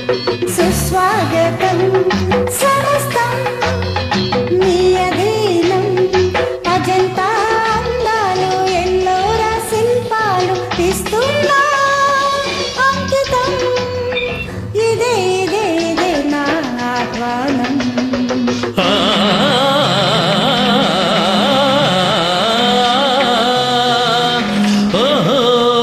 సుస్వాగతం సమస్తం మీ అధీనం అజంతా అందాలు ఎల్లోరా శిల్పాలు ఇస్తున్నా అంకితం ఇదే ఇదే ఇదే నా ఆహ్వానం ఆ ఓహో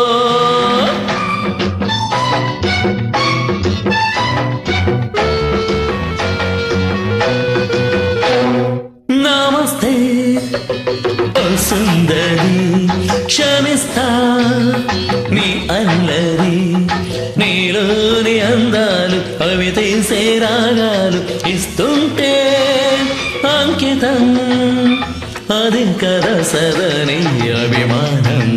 నమస్తే ఓ సుందరి క్షమిస్తా నీ అల్లరి నీలోని అందాలు అవి తీసే రాగాలు ఇస్తుంటే అంకితం అది కదా సదని అభిమానం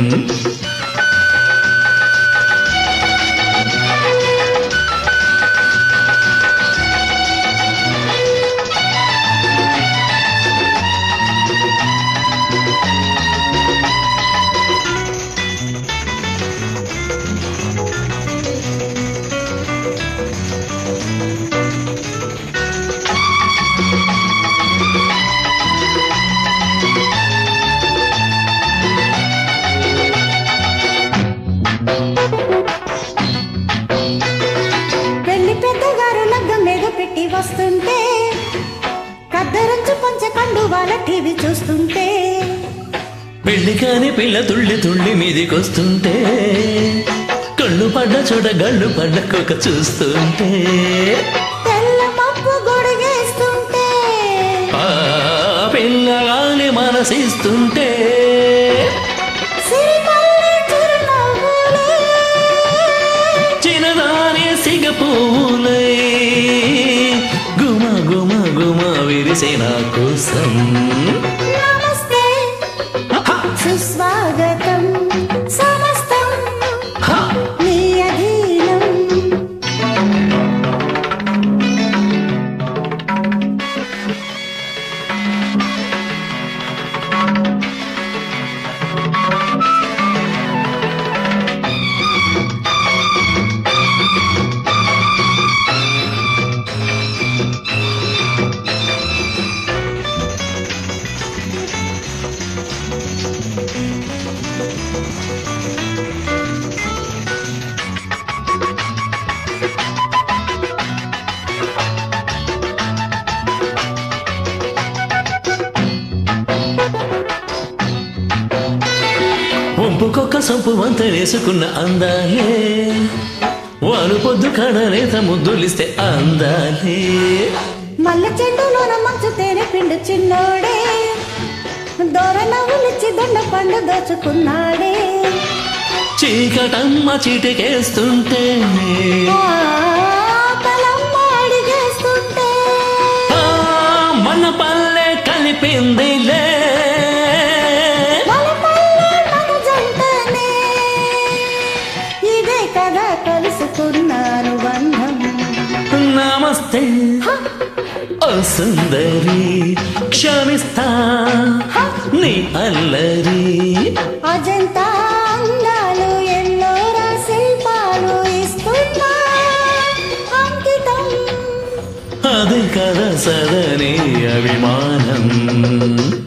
పెళ్లి పెద్దగారు లగ్గం మీద పెట్టి వస్తుంటే కద్దరంచు పంచ కండు వాళ్ళ టీవీ చూస్తుంటే పెళ్లి కాని పిల్ల తుళ్ళి తుళ్ళి మీదికొస్తుంటే కళ్ళు పడ్డ చోట గళ్ళు పడ్డ కుక్క చూస్తుంటే తెల్ల మబ్బు గొడిగేస్తుంటే ఆ పిల్లగాని మనసిస్తుంటే సిరిమల్లె చిరునవ్వులే చిన్నదాని సిగ పువ్వులై గుమ గుమ గుమ విరిసే నా కోసం నమస్తే సుస్వాగతం సమస్తం హ! మీ అధీనం వంపుకొక్క సొంపు వంత వేసుకున్న అందాలే వారు పొద్దు కడలేత ముద్దులిస్తే అందాలే మల్లె చెండులోన మంచు తేనె పిండు చిన్నోడే దొర నవ్వులిచ్చి దొండ పండు దోచుకున్నాడే చీకటమ్మ చీటికేస్తుంటే ఆ, తలమ్మ అడిగేస్తుంటే ఆ, మన పల్లె కలిపిందిలే వలపల్లె మన జంటనే ఇదే కదా కలుసుకున్నారు బంధం నమస్తే ఓ సుందరి క్షమిస్తా నీ అల్లరి అజంతా అందాలు ఎల్లోరా శిల్పాలు ఇస్తున్నా అంకితం అది కదా సదని అభిమానం